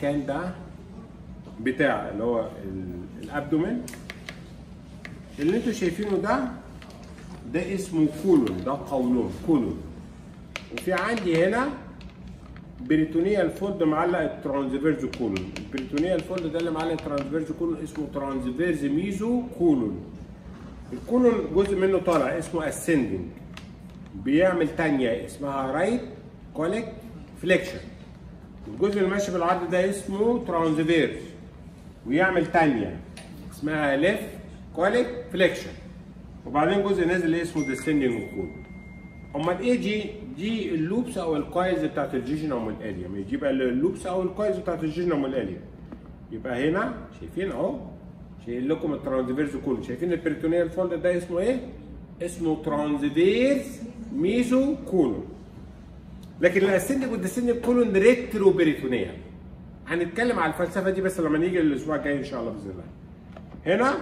كان ده بتاع اللي هو ال- الابدومين اللي انتوا شايفينه ده ده اسمه كولون ده قولون كولون وفي عندي هنا بريتونيال فولد معلق الترانسفيرز كولون البريتونيال فولد ده اللي معلق الترانسفيرز كولون اسمه ترانسفيرز ميزو كولون الكولون جزء منه طالع اسمه اسندنج بيعمل تانية اسمها رايت كوليك فليكشن الجزء اللي ماشي بالعرض ده اسمه ترانسفيرز ويعمل تانية اسمها ليفت كوليك فليكشن وبعدين جزء نازل اسمه ديسندنج كولون امال ايه دي دي اللوبس او الكويلز بتاعت الجيجنوم والاليوم يجي بقى اللوبس او الكويلز بتاعت الجيجنوم والاليوم يبقى هنا شايفين اهو شايل لكم الترانسفيرز كله شايفين البريتونيال فولد ده اسمه ايه اسمه ترانسفيرز ميزو كولون لكن الاسندك والديسندك كولون ريترو بريتونيال هنتكلم على الفلسفه دي بس لما نيجي الاسبوع الجاي ان شاء الله باذن الله هنا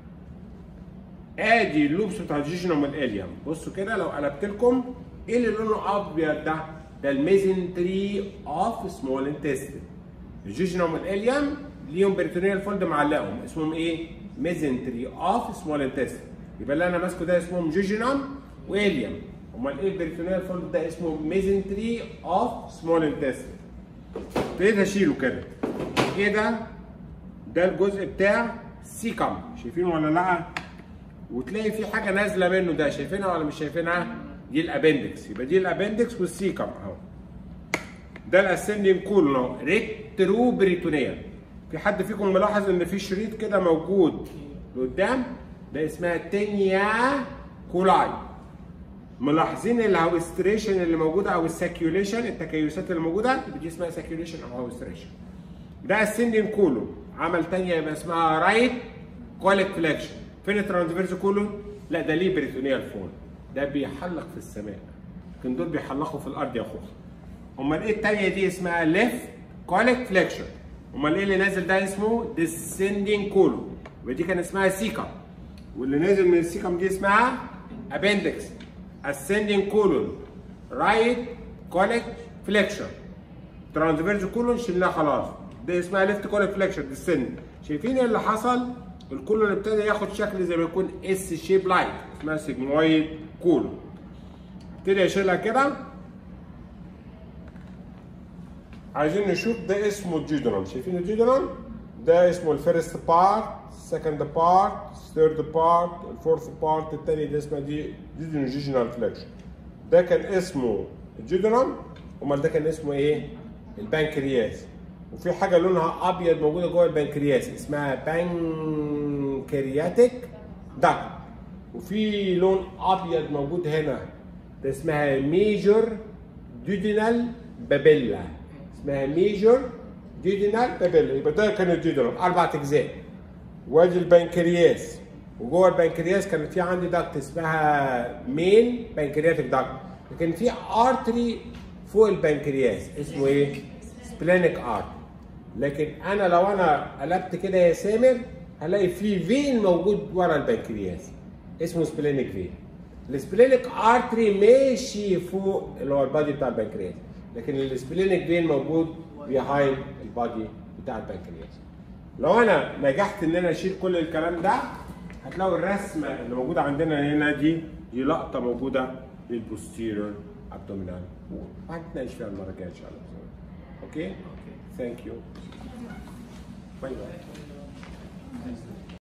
ادي اللوبس بتاع الجيجنوم والاليوم بصوا كده لو قلبت لكم ايه اللي لونه ابيض ده؟ ده الميزنتري اوف سمول انتستين الجيجنوم والاليوم ليهم بريتونيال فولد معلقهم اسمهم ايه؟ ميزنتري اوف سمول انتستين يبقى اللي انا ماسكه ده اسمهم جيجنوم واليوم امال ايه البريتونيال فولد ده اسمه ميزنتري اوف سمول انتستين ابتديت اشيله كده ايه ده؟ ده الجزء بتاع سيكم شايفينه ولا لا؟ وتلاقي في حاجه نازله منه ده شايفينها ولا مش شايفينها؟ دي الابندكس يبقى دي الابندكس والسيكم اهو ده الاسندين كولون اهو ريترو بريتونيال في حد فيكم ملاحظ ان في شريط كده موجود لقدام ده اسمها تينيا كولاي ملاحظين الهاوستريشن اللي موجوده او الساكيوليشن التكيسات اللي موجوده دي اسمها ساكيوليشن او هاوستريشن ده السندين كولون عمل تانية يبقى اسمها رايت كوليك فليكشن فين الترانسفيرس كولون؟ لا ده ليه بريتونيال فول ده بيحلق في السماء لكن دول بيحلقوا في الارض يا اخويا امال ايه التانية دي اسمها ليفت كوليك فليكشن امال ايه اللي نازل ده اسمه ديسندين كولون يبقى دي كان اسمها سيكم واللي نازل من السيكم دي اسمها ابندكس ascending colon right colic flexion ترانسفيرس كولون شلناه خلاص ده اسمها ليفت كوليك فليكشن ديسند شايفين ايه اللي حصل الكولون ابتدى ياخد شكل زي ما يكون اس شيب لايت اسمها سيجمويد كولون ابتدي اشيلها كده عايزين نشوف ده اسمه الجيدرون شايفين الجيدرون ده اسمه الفيرست بارت سكند بارت ثيرد بارت الفورث بارت التاني ده اسمه دي جيجنال فليكشن ده كان اسمه الجيدرون امال ده كان اسمه ايه البنكرياس وفي حاجه لونها ابيض موجوده جوه البنكرياس اسمها بنكرياتيك داكت وفي لون ابيض موجود هنا ده اسمها ميجور دودينال بابيلا اسمها ميجور دودينال بابيلا يبقى ده كان الجدران اربع اجزاء وادي البنكرياس وجوه البنكرياس كانت في عندي داكت اسمها مين بنكرياتيك داكت لكن في ارتري فوق البنكرياس اسمه ايه؟ سبلينيك ارت لكن انا لو انا قلبت كده يا سامر هلاقي في فين موجود ورا البنكرياس اسمه سبلينيك فين السبلينيك ارتري ماشي فوق اللي هو البادي بتاع البنكرياس لكن السبلينيك فين موجود بيهايند البادي بتاع البنكرياس لو انا نجحت ان انا اشيل كل الكلام ده هتلاقوا الرسمه اللي موجوده عندنا هنا دي دي لقطه موجوده للبوستيريور ابدومينال وول هنتناقش فيها المره الجايه ان شاء الله اوكي ثانك يو باي باي